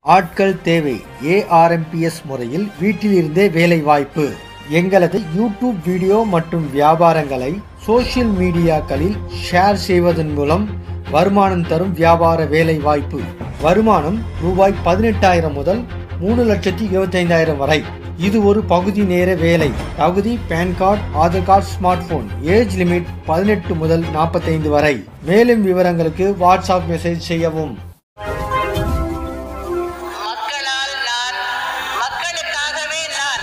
ஆட்கள் தேவை ஏஆர்எம்பிஎஸ் முறையில் வீட்டிலிருந்தே வேலை வாய்ப்பு எங்களது யூடியூப் வீடியோ மற்றும் வியாபாரங்களை சோஷியல் மீடியாக்களில் ஷேர் செய்வதன் மூலம் வருமானம் தரும் வியாபார வேலை வாய்ப்பு வருமானம் ரூபாய் பதினெட்டாயிரம் முதல் மூணு லட்சத்தி இருபத்தைந்தாயிரம் வரை இது ஒரு பகுதி நேர வேலை தகுதி PAN card Aadhaar card smart phone age limit பதினெட்டு முதல் நாற்பத்தைந்து வரை மேலும் விவரங்களுக்கு வாட்ஸ்அப் மெசேஜ் செய்யவும் மக்களால் நான் மக்களுக்காகவே நான்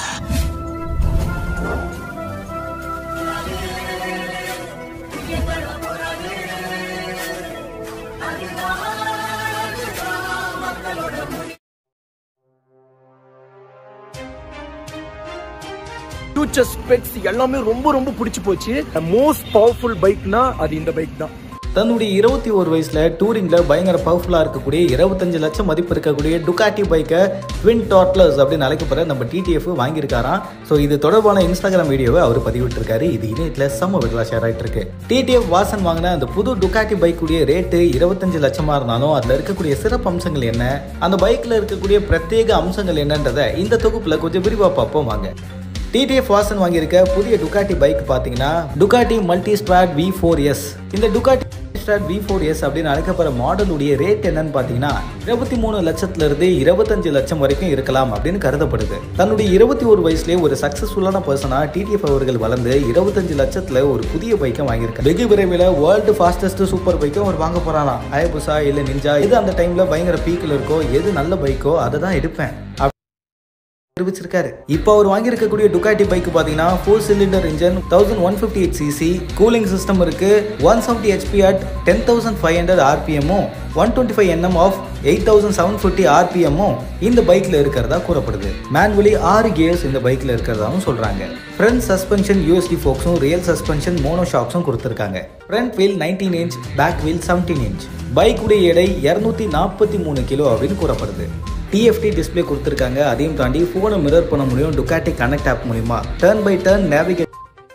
ஃபியூச்சர் ஸ்பெக்ஸ் எல்லாமே ரொம்ப ரொம்ப பிடிச்சி போச்சு மோஸ்ட் பவர்ஃபுல் பைக்னா அது இந்த பைக் தான் தன்னுடைய இருபத்தி ஒரு வயசுல டூரிங்ல பயங்கர பவர்ஃபுல்லா இருக்கக்கூடிய இருபத்தஞ்சு லட்சம் மதிப்பு இருக்கக்கூடிய டுகாட்டி பைக்கை ட்வின் டாட்லர்ஸ் அப்படின்னு அழைக்கப்படுற நம்ம டிடிஎஃப் வாங்கியிருக்காராம் ஸோ இது தொடர்பான இன்ஸ்டாகிராம் வீடியோவை அவர் பதிவிட்டிருக்காரு இது இணையத்தில் செம்ம விரலா ஷேர் ஆயிட்டு இருக்கு டிடிஎஃப் வாசன் வாங்கின அந்த புது டுகாட்டி பைக்குடைய ரேட்டு இருபத்தஞ்சு லட்சமா இருந்தாலும் அதுல இருக்கக்கூடிய சிறப்பு அம்சங்கள் என்ன அந்த பைக்ல இருக்கக்கூடிய பிரத்யேக அம்சங்கள் என்னன்றதை இந்த தொகுப்புல கொஞ்சம் விரிவா பார்ப்போம் வாங்க டிடிஎஃப் வாசன் வாங்கியிருக்க புதிய டுகாட்டி பைக் பார்த்தீங்கன்னா Ducati Multistrada V four S இந்த Ducati Strada V four S அப்படின்னு அழைக்கப்படுற மாடலுடைய ரேட் என்னன்னு பார்த்தீங்கன்னா இருபத்தி மூணு லட்சத்துல இருந்து இருபத்தஞ்சு லட்சம் வரைக்கும் இருக்கலாம் அப்படின்னு கருதப்படுது தன்னுடைய இருபத்தி ஒரு வயசுலேயே ஒரு சக்சஸ்ஃபுல்லான பர்சனா டிடிஎஃப் அவர்கள் வளர்ந்து இருபத்தஞ்சு லட்சத்துல ஒரு புதிய பைக்கை வாங்கியிருக்காரு வெகு விரைவில் வேர்ல்டு ஃபாஸ்டஸ்ட் சூப்பர் பைக்கை அவர் வாங்க போறாராம் அயபுசா இல்லை நிஞ்சா எது அந்த டைம்ல பயங்கர பீக்கில் இருக்கோ எது நல்ல பைக்கோ அதை தான் எடுப்பேன் தெரிவிச்சிருக்காரு இப்போ அவர் வாங்கியிருக்கக்கூடிய டுகாட்டி பைக் பார்த்தீங்கன்னா four cylinder engine thousand one fifty eight CC cooling system இருக்கு one seventy HP at ten thousand five hundred ஆர்பிஎம்மும் one twenty five NM of eight thousand seven fifty ஆர்பிஎம்மும் இந்த பைக்கில் இருக்கிறதா கூறப்படுது மேனுவலி ஆறு கியர்ஸ் இந்த பைக்கில் இருக்கிறதாவும் சொல்கிறாங்க ஃப்ரண்ட் சஸ்பென்ஷன் யூஎஸ்டி ஃபோக்ஸும் ரியல் சஸ்பென்ஷன் மோனோ ஷாக்ஸும் கொடுத்துருக்காங்க front wheel nineteen inch back wheel seventeen inch பைக்குடைய எடை இரநூத்தி நாற்பத்தி மூணு கிலோ அப்படின்னு கூறப்படுது டிஎஃப்டி டிஸ்பிளே கொடுத்துருக்காங்க அதையும் தாண்டி ஃபோனை மிரர் பண்ண முடியும் டுக்காட்டி கனெக்ட் ஆப் மூலிமா டர்ன் பை டர்ன் நேவிகேட்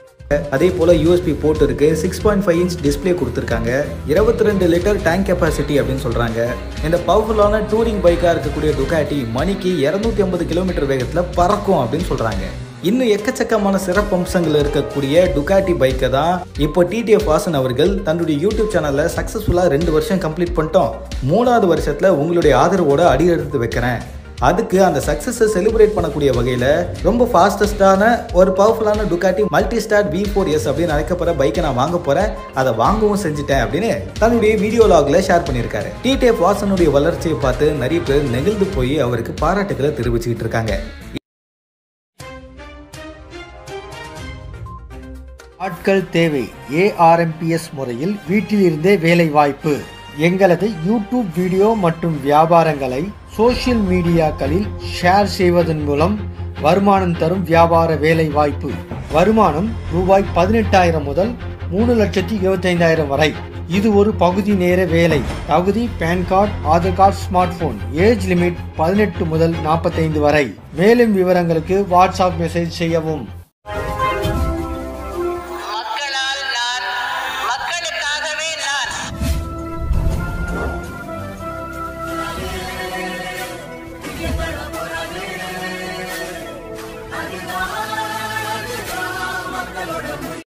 அதே போல் யூஎஸ்பி போர்ட் இருக்கு six point five inch display கொடுத்துருக்காங்க இருபத்தி ரெண்டு லிட்டர் டேங்க் கெப்பாசிட்டி அப்படின்னு சொல்கிறாங்க இந்த பவர்ஃபுல்லான டூரிங் பைக்காக இருக்கக்கூடிய டுக்காட்டி மணிக்கு இரநூத்தி ஐம்பது கிலோமீட்டர் வேகத்தில் பறக்கும் அப்படின்னு சொல்கிறாங்க இன்னும் எக்கச்சக்கமான சிறப்பு அம்சங்கள் இருக்கக்கூடிய டுகாட்டி பைக்கை தான் இப்போ டிடிஎஃப் வாசன் அவர்கள் தன்னுடைய யூடியூப் சேனலில் சக்ஸஸ்ஃபுல்லாக ரெண்டு வருஷம் கம்ப்ளீட் பண்ணிட்டோம் மூணாவது வருஷத்தில் உங்களுடைய ஆதரவோட அடி எடுத்து வைக்கிறேன் அதுக்கு அந்த சக்ஸஸை செலிப்ரேட் பண்ணக்கூடிய வகையில் ரொம்ப ஃபாஸ்டஸ்டான ஒரு பவர்ஃபுல்லான Ducati Multistrada V four S அப்படின்னு அழைக்கப்படுற பைக்கை நான் வாங்க போகிறேன் அதை வாங்கவும் செஞ்சுட்டேன் அப்படின்னு தன்னுடைய வீடியோ லாகில் ஷேர் பண்ணியிருக்காரு டிடிஎஃப் வாசனுடைய வளர்ச்சியை பார்த்து நிறைய பேர் நெகிழ்ந்து போய் அவருக்கு பாராட்டுகளை தெரிவிச்சுக்கிட்டு இருக்காங்க ஆட்கள் தேவை ஏஆர்எம்பிஎஸ் முறையில் வீட்டிலிருந்தே வேலை வாய்ப்பு எங்களது யூடியூப் வீடியோ மற்றும் வியாபாரங்களை சோஷியல் மீடியாக்களில் ஷேர் செய்வதன் மூலம் வருமானம் தரும் வியாபார வேலை வாய்ப்பு வருமானம் ரூபாய் பதினெட்டாயிரம் முதல் மூணு லட்சத்தி இருபத்தைந்தாயிரம் வரை இது ஒரு பகுதி நேர வேலை தகுதி PAN card Aadhaar card smart phone age limit பதினெட்டு முதல் நாற்பத்தைந்து வரை மேலும் விவரங்களுக்கு வாட்ஸ்அப் மெசேஜ் செய்யவும்